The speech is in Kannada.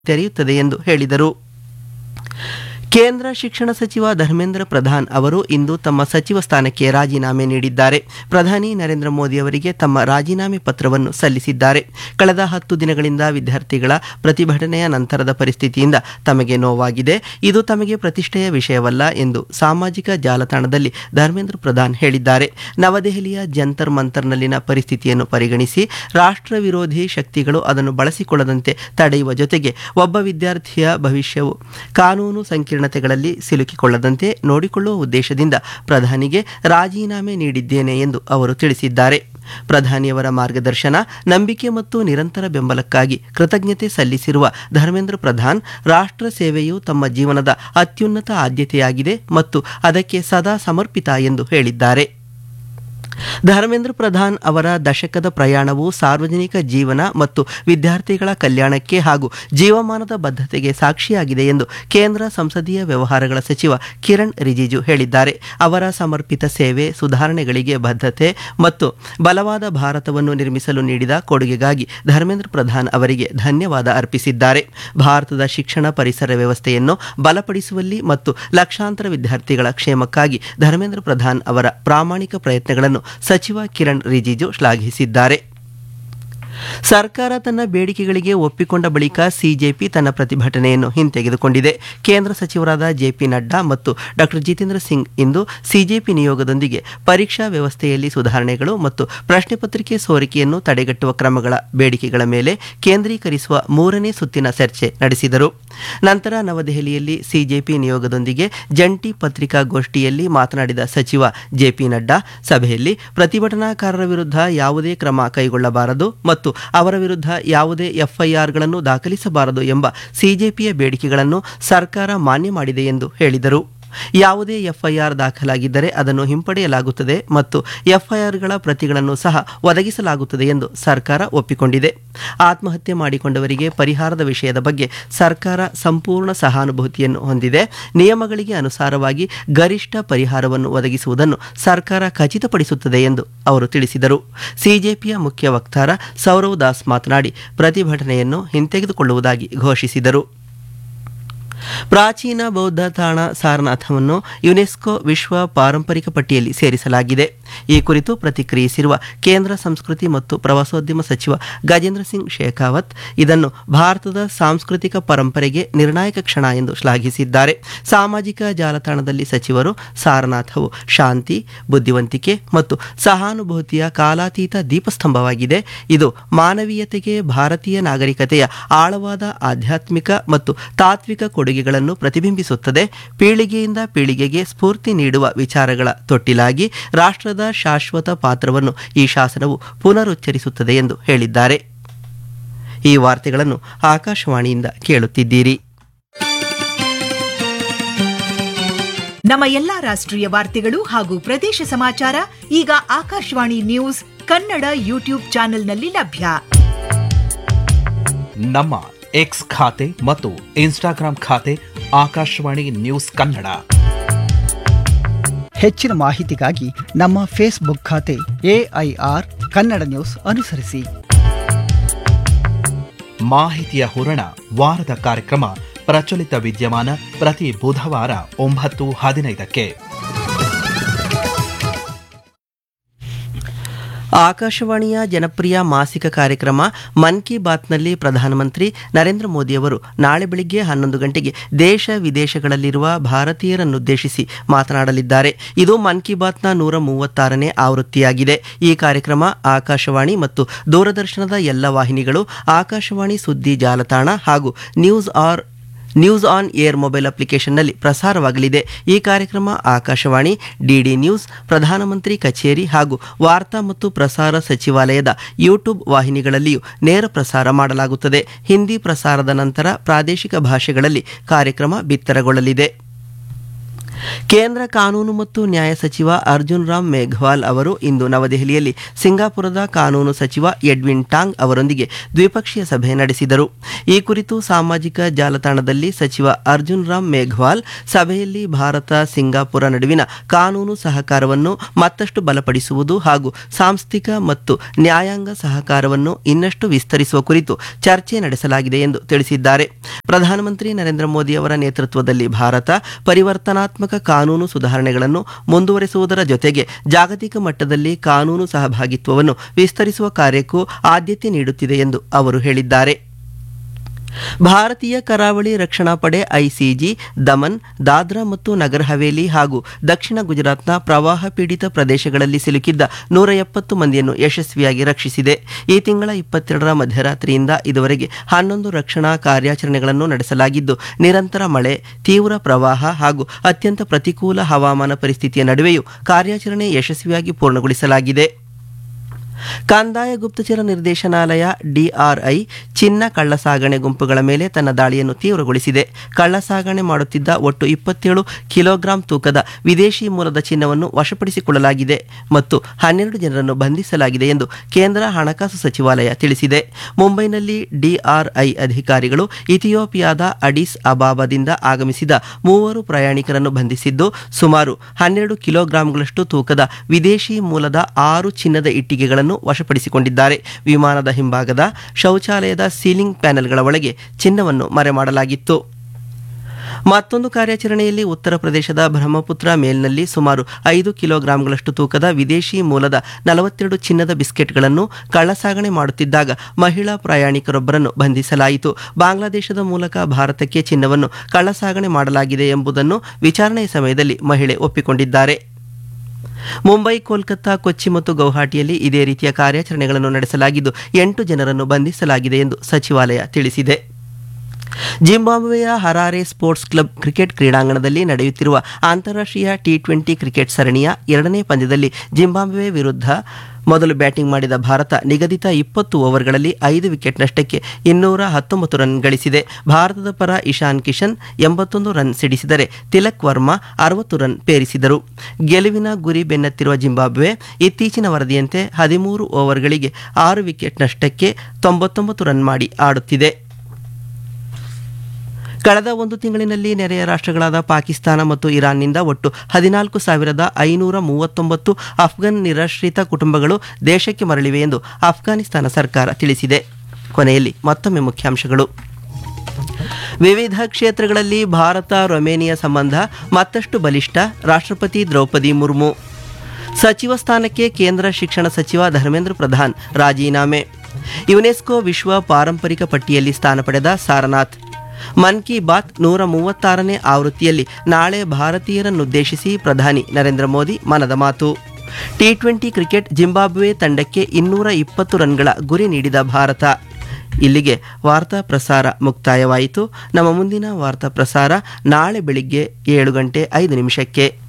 ತೆರೆಯುತ್ತದೆ ಎಂದು ಹೇಳಿದರು ಕೇಂದ್ರ ಶಿಕ್ಷಣ ಸಚಿವ ಧರ್ಮೇಂದ್ರ ಪ್ರಧಾನ್ ಅವರು ಇಂದು ತಮ್ಮ ಸಚಿವ ಸ್ಥಾನಕ್ಕೆ ರಾಜೀನಾಮೆ ನೀಡಿದ್ದಾರೆ ಪ್ರಧಾನಿ ನರೇಂದ್ರ ಮೋದಿ ಅವರಿಗೆ ತಮ್ಮ ರಾಜೀನಾಮೆ ಪತ್ರವನ್ನು ಸಲ್ಲಿಸಿದ್ದಾರೆ ಕಳೆದ ಹತ್ತು ದಿನಗಳಿಂದ ವಿದ್ಯಾರ್ಥಿಗಳ ಪ್ರತಿಭಟನೆಯ ನಂತರದ ಪರಿಸ್ಥಿತಿಯಿಂದ ತಮಗೆ ನೋವಾಗಿದೆ ಇದು ತಮಗೆ ಪ್ರತಿಷ್ಠೆಯ ವಿಷಯವಲ್ಲ ಎಂದು ಸಾಮಾಜಿಕ ಜಾಲತಾಣದಲ್ಲಿ ಧರ್ಮೇಂದ್ರ ಪ್ರಧಾನ್ ಹೇಳಿದ್ದಾರೆ ನವದೆಹಲಿಯ ಜಂತರ್ ಮಂತರ್ನಲ್ಲಿನ ಪರಿಸ್ಥಿತಿಯನ್ನು ಪರಿಗಣಿಸಿ ರಾಷ್ಟ್ರ ವಿರೋಧಿ ಶಕ್ತಿಗಳು ಅದನ್ನು ಬಳಸಿಕೊಳ್ಳದಂತೆ ತಡೆಯುವ ಜೊತೆಗೆ ಒಬ್ಬ ವಿದ್ಯಾರ್ಥಿಯ ಭವಿಷ್ಯವು ಕಾನೂನು ಸಂಕೀರ್ಣತೆಗಳಲ್ಲಿ ಸಿಲುಕಿಕೊಳ್ಳದಂತೆ ನೋಡಿಕೊಳ್ಳುವ ಉದ್ದೇಶದಿಂದ ಪ್ರಧಾನಿಗೆ ರಾಜೀನಾಮೆ ನೀಡಿದ್ದೇನೆ ಎಂದು ಅವರು ತಿಳಿಸಿದ್ದಾರೆ ಪ್ರಧಾನಿಯವರ ಮಾರ್ಗದರ್ಶನ ನಂಬಿಕೆ ಮತ್ತು ನಿರಂತರ ಬೆಂಬಲಕ್ಕಾಗಿ ಕೃತಜ್ಞತೆ ಸಲ್ಲಿಸಿರುವ ಧರ್ಮೇಂದ್ರ ಪ್ರಧಾನ್ ರಾಷ್ಟ್ರ ಸೇವೆಯು ತಮ್ಮ ಜೀವನದ ಅತ್ಯುನ್ನತ ಆದ್ಯತೆಯಾಗಿದೆ ಮತ್ತು ಅದಕ್ಕೆ ಸದಾ ಸಮರ್ಪಿತ ಎಂದು ಹೇಳಿದ್ದಾರೆ ಧರ್ಮೇಂದ್ರ ಪ್ರಧಾನ್ ಅವರ ದಶಕದ ಪ್ರಯಾಣವು ಸಾರ್ವಜನಿಕ ಜೀವನ ಮತ್ತು ವಿದ್ಯಾರ್ಥಿಗಳ ಕಲ್ಯಾಣಕ್ಕೆ ಹಾಗೂ ಜೀವಮಾನದ ಬದ್ಧತೆಗೆ ಸಾಕ್ಷಿಯಾಗಿದೆ ಎಂದು ಕೇಂದ್ರ ಸಂಸದೀಯ ವ್ಯವಹಾರಗಳ ಸಚಿವ ಕಿರಣ್ ರಿಜಿಜು ಹೇಳಿದ್ದಾರೆ ಅವರ ಸಮರ್ಪಿತ ಸೇವೆ ಸುಧಾರಣೆಗಳಿಗೆ ಬದ್ಧತೆ ಮತ್ತು ಬಲವಾದ ಭಾರತವನ್ನು ನಿರ್ಮಿಸಲು ನೀಡಿದ ಕೊಡುಗೆಗಾಗಿ ಧರ್ಮೇಂದ್ರ ಪ್ರಧಾನ್ ಅವರಿಗೆ ಧನ್ಯವಾದ ಅರ್ಪಿಸಿದ್ದಾರೆ ಭಾರತದ ಶಿಕ್ಷಣ ಪರಿಸರ ವ್ಯವಸ್ಥೆಯನ್ನು ಬಲಪಡಿಸುವಲ್ಲಿ ಮತ್ತು ಲಕ್ಷಾಂತರ ವಿದ್ಯಾರ್ಥಿಗಳ ಕ್ಷೇಮಕ್ಕಾಗಿ ಧರ್ಮೇಂದ್ರ ಪ್ರಧಾನ್ ಅವರ ಪ್ರಾಮಾಣಿಕ ಪ್ರಯತ್ನಗಳನ್ನು ಸಚಿವ ಕಿರಣ್ ರಿಜಿಜು ಶ್ಲಾಘಿಸಿದ್ದಾರೆ ಸರ್ಕಾರ ತನ್ನ ಬೇಡಿಕೆಗಳಿಗೆ ಒಪ್ಪಿಕೊಂಡ ಬಳಿಕ ಸಿಜೆಪಿ ತನ್ನ ಪ್ರತಿಭಟನೆಯನ್ನು ಹಿಂತೆಗೆದುಕೊಂಡಿದೆ ಕೇಂದ್ರ ಸಚಿವರಾದ ಜೆಪಿ ನಡ್ಡಾ ಮತ್ತು ಡಾಕ್ಟರ್ ಜಿತೇಂದ್ರ ಸಿಂಗ್ ಇಂದು ಸಿಜೆಪಿ ನಿಯೋಗದೊಂದಿಗೆ ಪರೀಕ್ಷಾ ವ್ಯವಸ್ಥೆಯಲ್ಲಿ ಸುಧಾರಣೆಗಳು ಮತ್ತು ಪ್ರಶ್ನೆ ಪತ್ರಿಕೆ ಸೋರಿಕೆಯನ್ನು ತಡೆಗಟ್ಟುವ ಕ್ರಮಗಳ ಬೇಡಿಕೆಗಳ ಮೇಲೆ ಕೇಂದ್ರೀಕರಿಸುವ ಮೂರನೇ ಸುತ್ತಿನ ಚರ್ಚೆ ನಡೆಸಿದರು ನಂತರ ನವದೆಹಲಿಯಲ್ಲಿ ಸಿಜೆಪಿ ನಿಯೋಗದೊಂದಿಗೆ ಜಂಟಿ ಪತ್ರಿಕಾಗೋಷ್ಠಿಯಲ್ಲಿ ಮಾತನಾಡಿದ ಸಚಿವ ಜೆಪಿ ನಡ್ಡಾ ಸಭೆಯಲ್ಲಿ ಪ್ರತಿಭಟನಾಕಾರರ ವಿರುದ್ಧ ಯಾವುದೇ ಕ್ರಮ ಕೈಗೊಳ್ಳಬಾರದು ಮತ್ತು ಅವರ ವಿರುದ್ಧ ಯಾವುದೇ ಎಫ್ಐಆರ್ಗಳನ್ನು ದಾಖಲಿಸಬಾರದು ಎಂಬ ಸಿಜೆಪಿಯ ಬೇಡಿಕೆಗಳನ್ನು ಸರ್ಕಾರ ಮಾನ್ಯ ಮಾಡಿದೆ ಎಂದು ಹೇಳಿದರು ಯಾವುದೇ ಎಫ್ಐಆರ್ ದಾಖಲಾಗಿದ್ದರೆ ಅದನ್ನು ಹಿಂಪಡೆಯಲಾಗುತ್ತದೆ ಮತ್ತು ಎಫ್ಐಆರ್ಗಳ ಪ್ರತಿಗಳನ್ನು ಸಹ ಒದಗಿಸಲಾಗುತ್ತದೆ ಎಂದು ಸರ್ಕಾರ ಒಪ್ಪಿಕೊಂಡಿದೆ ಆತ್ಮಹತ್ಯೆ ಮಾಡಿಕೊಂಡವರಿಗೆ ಪರಿಹಾರದ ವಿಷಯದ ಬಗ್ಗೆ ಸರ್ಕಾರ ಸಂಪೂರ್ಣ ಸಹಾನುಭೂತಿಯನ್ನು ಹೊಂದಿದೆ ನಿಯಮಗಳಿಗೆ ಅನುಸಾರವಾಗಿ ಗರಿಷ್ಠ ಪರಿಹಾರವನ್ನು ಒದಗಿಸುವುದನ್ನು ಸರ್ಕಾರ ಖಚಿತಪಡಿಸುತ್ತದೆ ಎಂದು ಅವರು ತಿಳಿಸಿದರು ಸಿಜೆಪಿಯ ಮುಖ್ಯ ವಕ್ತಾರ ಸೌರವ್ ದಾಸ್ ಮಾತನಾಡಿ ಪ್ರತಿಭಟನೆಯನ್ನು ಹಿಂತೆಗೆದುಕೊಳ್ಳುವುದಾಗಿ ಘೋಷಿಸಿದರು ಪ್ರಾಚೀನ ಬೌದ್ಧ ತಾಣ ಸಾರನಾಥವನ್ನು ಯುನೆಸ್ಕೋ ವಿಶ್ವ ಪಾರಂಪರಿಕ ಪಟ್ಟಿಯಲ್ಲಿ ಸೇರಿಸಲಾಗಿದೆ ಈ ಕುರಿತು ಪ್ರತಿಕ್ರಿಯಿಸಿರುವ ಕೇಂದ್ರ ಸಂಸ್ಕೃತಿ ಮತ್ತು ಪ್ರವಾಸೋದ್ಯಮ ಸಚಿವ ಗಜೇಂದ್ರ ಸಿಂಗ್ ಶೇಖಾವತ್ ಇದನ್ನು ಭಾರತದ ಸಾಂಸ್ಕೃತಿಕ ಪರಂಪರೆಗೆ ನಿರ್ಣಾಯಕ ಕ್ಷಣ ಎಂದು ಶ್ಲಾಘಿಸಿದ್ದಾರೆ ಸಾಮಾಜಿಕ ಜಾಲತಾಣದಲ್ಲಿ ಸಚಿವರು ಸಾರನಾಥವು ಶಾಂತಿ ಬುದ್ಧಿವಂತಿಕೆ ಮತ್ತು ಸಹಾನುಭೂತಿಯ ಕಾಲಾತೀತ ದೀಪಸ್ತಂಭವಾಗಿದೆ ಇದು ಮಾನವೀಯತೆಗೆ ಭಾರತೀಯ ನಾಗರಿಕತೆಯ ಆಳವಾದ ಆಧ್ಯಾತ್ಮಿಕ ಮತ್ತು ತಾತ್ವಿಕ ಕೊಡುಗೆಗಳನ್ನು ಪ್ರತಿಬಿಂಬಿಸುತ್ತದೆ ಪೀಳಿಗೆಯಿಂದ ಪೀಳಿಗೆಗೆ ಸ್ಫೂರ್ತಿ ನೀಡುವ ವಿಚಾರಗಳ ತೊಟ್ಟಿಲಾಗಿ ರಾಷ್ಟ್ರದ ಶಾಶ್ವತ ಪಾತ್ರವನ್ನು ಈ ಶಾಸನವು ಪುನರುಚ್ಚರಿಸುತ್ತದೆ ಎಂದು ಹೇಳಿದ್ದಾರೆ ಈ ವಾರ್ತೆಗಳನ್ನು ಆಕಾಶವಾಣಿಯಿಂದ ಕೇಳುತ್ತಿದ್ದೀರಿ ನಮ್ಮ ಎಲ್ಲಾ ರಾಷ್ಟ್ರೀಯ ವಾರ್ತೆಗಳು ಹಾಗೂ ಪ್ರದೇಶ ಸಮಾಚಾರ ಈಗ ಆಕಾಶವಾಣಿ ನ್ಯೂಸ್ ಕನ್ನಡ ಯೂಟ್ಯೂಬ್ ಚಾನೆಲ್ನಲ್ಲಿ ಲಭ್ಯ ನಮ್ಮ ಎಕ್ಸ್ ಖಾತೆ ಮತ್ತು ಇನ್ಸ್ಟಾಗ್ರಾಂ ಖಾತೆ ಆಕಾಶವಾಣಿ ನ್ಯೂಸ್ ಕನ್ನಡ ಹೆಚ್ಚಿನ ಮಾಹಿತಿಗಾಗಿ ನಮ್ಮ ಫೇಸ್ಬುಕ್ ಖಾತೆ ಎಐಆರ್ ಕನ್ನಡ ನ್ಯೂಸ್ ಅನುಸರಿಸಿ ಮಾಹಿತಿಯ ಹೂರಣ ವಾರದ ಕಾರ್ಯಕ್ರಮ ಪ್ರಚಲಿತ ವಿದ್ಯಮಾನ ಪ್ರತಿ ಬುಧವಾರ ಒಂಬತ್ತು ಹದಿನೈದಕ್ಕೆ ಆಕಾಶವಾಣಿಯ ಜನಪ್ರಿಯ ಮಾಸಿಕ ಕಾರ್ಯಕ್ರಮ ಮನ್ ಕಿ ಬಾತ್ನಲ್ಲಿ ಪ್ರಧಾನಮಂತ್ರಿ ನರೇಂದ್ರ ಮೋದಿಯವರು ನಾಳೆ ಬೆಳಿಗ್ಗೆ ಹನ್ನೊಂದು ಗಂಟೆಗೆ ದೇಶ ವಿದೇಶಗಳಲ್ಲಿರುವ ಭಾರತೀಯರನ್ನುದ್ದೇಶಿಸಿ ಮಾತನಾಡಲಿದ್ದಾರೆ ಇದು ಮನ್ ಕಿ ಬಾತ್ನ ನೂರ ಮೂವತ್ತಾರನೇ ಆವೃತ್ತಿಯಾಗಿದೆ ಈ ಕಾರ್ಯಕ್ರಮ ಆಕಾಶವಾಣಿ ಮತ್ತು ದೂರದರ್ಶನದ ಎಲ್ಲ ವಾಹಿನಿಗಳು ಆಕಾಶವಾಣಿ ಸುದ್ದಿ ಜಾಲತಾಣ ಹಾಗೂ news or news on air mobile ಅಪ್ಲಿಕೇಶನ್ನಲ್ಲಿ ಪ್ರಸಾರವಾಗಲಿದೆ ಈ ಕಾರ್ಯಕ್ರಮ ಆಕಾಶವಾಣಿ ಡಿಡಿ ನ್ಯೂಸ್ ಪ್ರಧಾನಮಂತ್ರಿ ಕಚೇರಿ ಹಾಗೂ ವಾರ್ತಾ ಮತ್ತು ಪ್ರಸಾರ ಸಚಿವಾಲಯದ ಯೂಟ್ಯೂಬ್ ವಾಹಿನಿಗಳಲ್ಲಿಯೂ ನೇರ ಪ್ರಸಾರ ಮಾಡಲಾಗುತ್ತದೆ ಹಿಂದಿ ಪ್ರಸಾರದ ನಂತರ ಪ್ರಾದೇಶಿಕ ಭಾಷೆಗಳಲ್ಲಿ ಕಾರ್ಯಕ್ರಮ ಬಿತ್ತರಗೊಳ್ಳಲಿದೆ ಕೇಂದ್ರ ಕಾನೂನು ಮತ್ತು ನ್ಯಾಯ ಸಚಿವ ಅರ್ಜುನ್ ರಾಮ್ ಮೇಘವಾಲ್ ಅವರು ಇಂದು ನವದೆಹಲಿಯಲ್ಲಿ ಸಿಂಗಾಪುರದ ಕಾನೂನು ಸಚಿವ ಎಡ್ವಿನ್ ಟಾಂಗ್ ಅವರೊಂದಿಗೆ ದ್ವಿಪಕ್ಷೀಯ ಸಭೆ ನಡೆಸಿದರು ಈ ಕುರಿತು ಸಾಮಾಜಿಕ ಜಾಲತಾಣದಲ್ಲಿ ಸಚಿವ ಅರ್ಜುನ್ ರಾಮ್ ಮೇಘವಾಲ್ ಸಭೆಯಲ್ಲಿ ಭಾರತ ಸಿಂಗಾಪುರ ನಡುವಿನ ಕಾನೂನು ಸಹಕಾರವನ್ನು ಮತ್ತಷ್ಟು ಬಲಪಡಿಸುವುದು ಹಾಗೂ ಸಾಂಸ್ಥಿಕ ಮತ್ತು ನ್ಯಾಯಾಂಗ ಸಹಕಾರವನ್ನು ಇನ್ನಷ್ಟು ವಿಸ್ತರಿಸುವ ಕುರಿತು ಚರ್ಚೆ ನಡೆಸಲಾಗಿದೆ ಎಂದು ತಿಳಿಸಿದ್ದಾರೆ ಪ್ರಧಾನಮಂತ್ರಿ ನರೇಂದ್ರ ಮೋದಿ ಅವರ ನೇತೃತ್ವದಲ್ಲಿ ಭಾರತ ಪರಿವರ್ತನಾತ್ಮಕ ಕಾನೂನು ಸುಧಾರಣೆಗಳನ್ನು ಮುಂದುವರೆಸುವುದರ ಜೊತೆಗೆ ಜಾಗತಿಕ ಮಟ್ಟದಲ್ಲಿ ಕಾನೂನು ಸಹಭಾಗಿತ್ವವನ್ನು ವಿಸ್ತರಿಸುವ ಕಾರ್ಯಕ್ಕೂ ಆದ್ಯತೆ ನೀಡುತ್ತಿದೆ ಎಂದು ಅವರು ಹೇಳಿದ್ದಾರೆ ಭಾರತೀಯ ಕರಾವಳಿ ರಕ್ಷಣಾ ಪಡೆ ಐಸಿಜಿ ದಮನ್ ದಾದ್ರಾ ಮತ್ತು ನಗರ್ ಹವೇಲಿ ಹಾಗೂ ದಕ್ಷಿಣ ಗುಜರಾತ್ನ ಪ್ರವಾಹ ಪೀಡಿತ ಪ್ರದೇಶಗಳಲ್ಲಿ ಸಿಲುಕಿದ್ದ ನೂರ ಎಪ್ಪತ್ತು ಮಂದಿಯನ್ನು ಯಶಸ್ವಿಯಾಗಿ ರಕ್ಷಿಸಿದೆ ಈ ತಿಂಗಳ ಇಪ್ಪತ್ತೆರಡರ ಮಧ್ಯರಾತ್ರಿಯಿಂದ ಇದುವರೆಗೆ ಹನ್ನೊಂದು ರಕ್ಷಣಾ ಕಾರ್ಯಾಚರಣೆಗಳನ್ನು ನಡೆಸಲಾಗಿದ್ದು ನಿರಂತರ ಮಳೆ ತೀವ್ರ ಪ್ರವಾಹ ಹಾಗೂ ಅತ್ಯಂತ ಪ್ರತಿಕೂಲ ಹವಾಮಾನ ಪರಿಸ್ಥಿತಿಯ ನಡುವೆಯೂ ಕಾರ್ಯಾಚರಣೆ ಯಶಸ್ವಿಯಾಗಿ ಪೂರ್ಣಗೊಳಿಸಲಾಗಿದೆ ಕಂದಾಯ ಗುಪ್ತಚರ ನಿರ್ದೇಶನಾಲಯ ಡಿಆರ್ಐ ಚಿನ್ನ ಕಳ್ಳಸಾಗಣೆ ಗುಂಪುಗಳ ಮೇಲೆ ತನ್ನ ದಾಳಿಯನ್ನು ತೀವ್ರಗೊಳಿಸಿದೆ ಕಳ್ಳಸಾಗಣೆ ಮಾಡುತ್ತಿದ್ದ ಒಟ್ಟು ಇಪ್ಪತ್ತೇಳು ಕಿಲೋಗ್ರಾಂ ತೂಕದ ವಿದೇಶಿ ಮೂಲದ ಚಿನ್ನವನ್ನು ವಶಪಡಿಸಿಕೊಳ್ಳಲಾಗಿದೆ ಮತ್ತು ಹನ್ನೆರಡು ಜನರನ್ನು ಬಂಧಿಸಲಾಗಿದೆ ಎಂದು ಕೇಂದ್ರ ಹಣಕಾಸು ಸಚಿವಾಲಯ ತಿಳಿಸಿದೆ ಮುಂಬೈನಲ್ಲಿ ಡಿಆರ್ಐ ಅಧಿಕಾರಿಗಳು ಇಥಿಯೋಪಿಯಾದ ಅಡಿಸ್ ಅಬಾಬಾದಿಂದ ಆಗಮಿಸಿದ ಮೂವರು ಪ್ರಯಾಣಿಕರನ್ನು ಬಂಧಿಸಿದ್ದು ಸುಮಾರು ಹನ್ನೆರಡು ಕಿಲೋಗ್ರಾಂಗಳಷ್ಟು ತೂಕದ ವಿದೇಶಿ ಮೂಲದ ಆರು ಚಿನ್ನದ ಇಟ್ಟಿಗೆಗಳನ್ನು ವಶಪಡಿಸಿಕೊಂಡಿದ್ದಾರೆ ವಿಮಾನದ ಹಿಂಭಾಗದ ಶೌಚಾಲಯದ ಸೀಲಿಂಗ್ ಪ್ಯಾನೆಲ್ಗಳ ಒಳಗೆ ಚಿನ್ನವನ್ನು ಮರೆಮಾಡಲಾಗಿತ್ತು ಮತ್ತೊಂದು ಕಾರ್ಯಾಚರಣೆಯಲ್ಲಿ ಉತ್ತರ ಪ್ರದೇಶದ ಬ್ರಹ್ಮಪುತ್ರ ಮೇಲ್ನಲ್ಲಿ ಸುಮಾರು ಐದು ಕಿಲೋಗ್ರಾಂಗಳಷ್ಟು ತೂಕದ ವಿದೇಶಿ ಮೂಲದ ನಲವತ್ತೆರಡು ಚಿನ್ನದ ಬಿಸ್ಕೆಟ್ಗಳನ್ನು ಕಳ್ಳಸಾಗಣೆ ಮಾಡುತ್ತಿದ್ದಾಗ ಮಹಿಳಾ ಪ್ರಯಾಣಿಕರೊಬ್ಬರನ್ನು ಬಂಧಿಸಲಾಯಿತು ಬಾಂಗ್ಲಾದೇಶದ ಮೂಲಕ ಭಾರತಕ್ಕೆ ಚಿನ್ನವನ್ನು ಕಳ್ಳಸಾಗಣೆ ಮಾಡಲಾಗಿದೆ ಎಂಬುದನ್ನು ವಿಚಾರಣೆಯ ಸಮಯದಲ್ಲಿ ಮಹಿಳೆ ಒಪ್ಪಿಕೊಂಡಿದ್ದಾರೆ ಮುಂಬೈ ಕೋಲ್ಕತ್ತಾ ಕೊಚ್ಚಿ ಮತ್ತು ಗೌಹಾಟಿಯಲ್ಲಿ ಇದೇ ರೀತಿಯ ಕಾರ್ಯಾಚರಣೆಗಳನ್ನು ನಡೆಸಲಾಗಿದ್ದು ಎಂಟು ಜನರನ್ನು ಬಂಧಿಸಲಾಗಿದೆ ಎಂದು ಸಚಿವಾಲಯ ತಿಳಿಸಿದೆ ಜಿಂಬಾಬ್ವೆಯ ಹರಾರೆ ಸ್ಪೋರ್ಟ್ಸ್ ಕ್ಲಬ್ ಕ್ರಿಕೆಟ್ ಕ್ರೀಡಾಂಗಣದಲ್ಲಿ ನಡೆಯುತ್ತಿರುವ ಅಂತಾರಾಷ್ಟ್ರೀಯ ಟಿ ಟ್ವೆಂಟಿ ಕ್ರಿಕೆಟ್ ಸರಣಿಯ ಎರಡನೇ ಪಂದ್ಯದಲ್ಲಿ ಜಿಂಬಾಬ್ವೆ ವಿರುದ್ಧ ಮೊದಲು ಬ್ಯಾಟಿಂಗ್ ಮಾಡಿದ ಭಾರತ ನಿಗದಿತ ಇಪ್ಪತ್ತು ಓವರ್ಗಳಲ್ಲಿ ಐದು ವಿಕೆಟ್ ನಷ್ಟಕ್ಕೆ ಇನ್ನೂರ ಹತ್ತೊಂಬತ್ತು ರನ್ ಗಳಿಸಿದೆ ಭಾರತದ ಪರ ಇಶಾನ್ ಕಿಶನ್ ಎಂಬತ್ತೊಂದು ರನ್ ಸಿಡಿಸಿದರೆ ತಿಲಕ್ ವರ್ಮಾ ಅರವತ್ತು ರನ್ ಪೇರಿಸಿದರು ಗೆಲುವಿನ ಗುರಿ ಬೆನ್ನತ್ತಿರುವ ಜಿಂಬಾಬ್ವೆ ಇತ್ತೀಚಿನ ವರದಿಯಂತೆ ಹದಿಮೂರು ಓವರ್ಗಳಿಗೆ ಆರು ವಿಕೆಟ್ ನಷ್ಟಕ್ಕೆ ತೊಂಬತ್ತೊಂಬತ್ತು ರನ್ ಮಾಡಿ ಆಡುತ್ತಿದೆ ಕಳೆದ ಒಂದು ತಿಂಗಳಿನಲ್ಲಿ ನೆರೆಯ ರಾಷ್ಟ್ರಗಳಾದ ಪಾಕಿಸ್ತಾನ ಮತ್ತು ಇರಾನ್ನಿಂದ ಒಟ್ಟು ಹದಿನಾಲ್ಕು ಸಾವಿರದ ಐನೂರ ಮೂವತ್ತೊಂಬತ್ತು ಅಫ್ಘನ್ ನಿರಾಶ್ರಿತ ಕುಟುಂಬಗಳು ದೇಶಕ್ಕೆ ಮರಳಿವೆ ಎಂದು ಅಫ್ಘಾನಿಸ್ತಾನ ಸರ್ಕಾರ ತಿಳಿಸಿದೆ ಕೊನೆಯಲ್ಲಿ ಮತ್ತೊಮ್ಮೆ ಮುಖ್ಯಾಂಶಗಳು ವಿವಿಧ ಕ್ಷೇತ್ರಗಳಲ್ಲಿ ಭಾರತ ರೊಮೇನಿಯಾ ಸಂಬಂಧ ಮತ್ತಷ್ಟು ಬಲಿಷ್ಠ ರಾಷ್ಟ್ರಪತಿ ದ್ರೌಪದಿ ಮುರ್ಮು ಸಚಿವ ಸ್ಥಾನಕ್ಕೆ ಕೇಂದ್ರ ಶಿಕ್ಷಣ ಸಚಿವ ಧರ್ಮೇಂದ್ರ ಪ್ರಧಾನ್ ರಾಜೀನಾಮೆ ಯುನೆಸ್ಕೋ ವಿಶ್ವ ಪಾರಂಪರಿಕ ಪಟ್ಟಿಯಲ್ಲಿ ಸ್ಥಾನ ಪಡೆದ ಸಾರನಾಥ್ ಮನ್ ಕಿ ಬಾತ್ ನೂರ ಮೂವತ್ತಾರನೇ ಆವೃತ್ತಿಯಲ್ಲಿ ನಾಳೆ ಭಾರತೀಯರನ್ನುದ್ದೇಶಿಸಿ ಪ್ರಧಾನಿ ನರೇಂದ್ರ ಮೋದಿ ಮನದ ಮಾತು ಟಿ ಟ್ವೆಂಟಿ ಕ್ರಿಕೆಟ್ ಜಿಂಬಾಬ್ವೆ ತಂಡಕ್ಕೆ ಇನ್ನೂರ ಇಪ್ಪತ್ತು ರನ್ಗಳ ಗುರಿ ನೀಡಿದ ಭಾರತ ಇಲ್ಲಿಗೆ ವಾರ್ತಾ ಪ್ರಸಾರ ಮುಕ್ತಾಯವಾಯಿತು ನಮ್ಮ ಮುಂದಿನ ವಾರ್ತಾ ಪ್ರಸಾರ ನಾಳೆ ಬೆಳಿಗ್ಗೆ ಏಳು ಗಂಟೆ ಐದು ನಿಮಿಷಕ್ಕೆ